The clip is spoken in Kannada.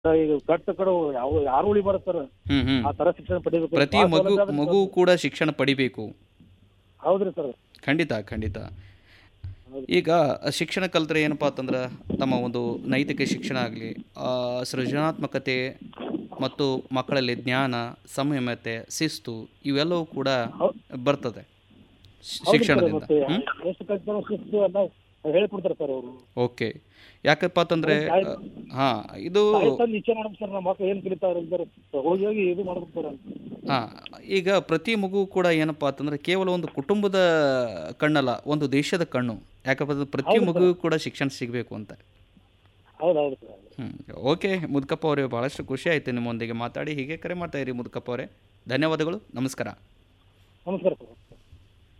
ಈಗ ಕಟ್ಟ ಕಡೆ ಯಾವ ಯಾರು ಉಳಿಬಾರ್ದು ಸರ್ ಹ್ಮ್ ಹ್ಮ್ ಆ ತರ ಶಿಕ್ಷಣ ಪಡಿಬೇಕು ಪ್ರತಿ ಭಾಳ ಮಗು ಸೌಲಭ್ಯ ಅದ ಮಗು ಕೂಡ ಶಿಕ್ಷಣ ಪಡಿಬೇಕು ಹೌದ್ರಿ ಸರ್ ಖಂಡಿತ ಖಂಡಿತ ಈಗ ಶಿಕ್ಷಣ ಕಲ್ತ್ರೆ ಏನಪ್ಪ ಅಂತಂದ್ರೆ ತಮ್ಮ ಒಂದು ನೈತಿಕ ಶಿಕ್ಷಣ ಆಗಲಿ ಸೃಜನಾತ್ಮಕತೆ ಮತ್ತು ಮಕ್ಕಳಲ್ಲಿ ಜ್ಞಾನ ಸಂಯಮತೆ ಶಿಸ್ತು ಇವೆಲ್ಲವೂ ಕೂಡ ಬರ್ತದೆ ಶ್- ಶಿಕ್ಷಣದಿಂದ ಮತ್ತೆ ಹ್ಮ್? ಎಷ್ಟು ಕಲ್ತಾರೋ ಶಿಸ್ತು ಎಲ್ಲ ಹೇಳ್ಕೊಡ್ತಾರೆ ಸರ್ ಅವರು ಓಕೆ ಯಾಕಪ್ಪ ಅಂತಂದ್ರೆ ತಾಯಿ- ಹಾಂ ಇದು ತಂದು ಇಚ್ಛೆ ಮಾಡಮ್ ಸರ್ ನಮ್ಮ ಮಕ್ಳು ಏನ್ ಕಲಿತಾರ ಇದ್ದಾರೆ ಹೋಗಿ ಹೋಗಿ ಇದು ಮಾಡ್ಬೇಕು ಸರ್ ಹಾಂ ಈಗ ಪ್ರತಿ ಮಗು ಕೂಡ ಏನಪ್ಪ ಅಂತಂದ್ರೆ ಕೇವಲ ಒಂದು ಕುಟುಂಬದ ಕಣ್ಣಲ್ಲ ಒಂದು ದೇಶದ ಕಣ್ಣು ಯಾಕಪ್ಪ ಅಂದ್ರೆ ಪ್ರತಿ ಮಗು ಕೂಡ ಶಿಕ್ಷಣ ಸಿಗಬೇಕು ಅಂತ ಹೌದು ಹೌದು ಸರ್ ಹ್ಞೂ ಓಕೆ ಮುದ್ಕಪ್ಪ ಅವರೇ ಭಾಳಷ್ಟು ಖುಷಿ ಆಯಿತು ನಿಮ್ಮೊಂದಿಗೆ ಮಾತಾಡಿ ಹೀಗೆ ಕರೆ ಮಾಡ್ತಾ ಇರಿ ಮುದ್ಕಪ್ಪ ಅವರೇ ಧನ್ಯವಾದಗಳು ನಮಸ್ಕಾರ ನಮಸ್ಕಾರ ಸರ್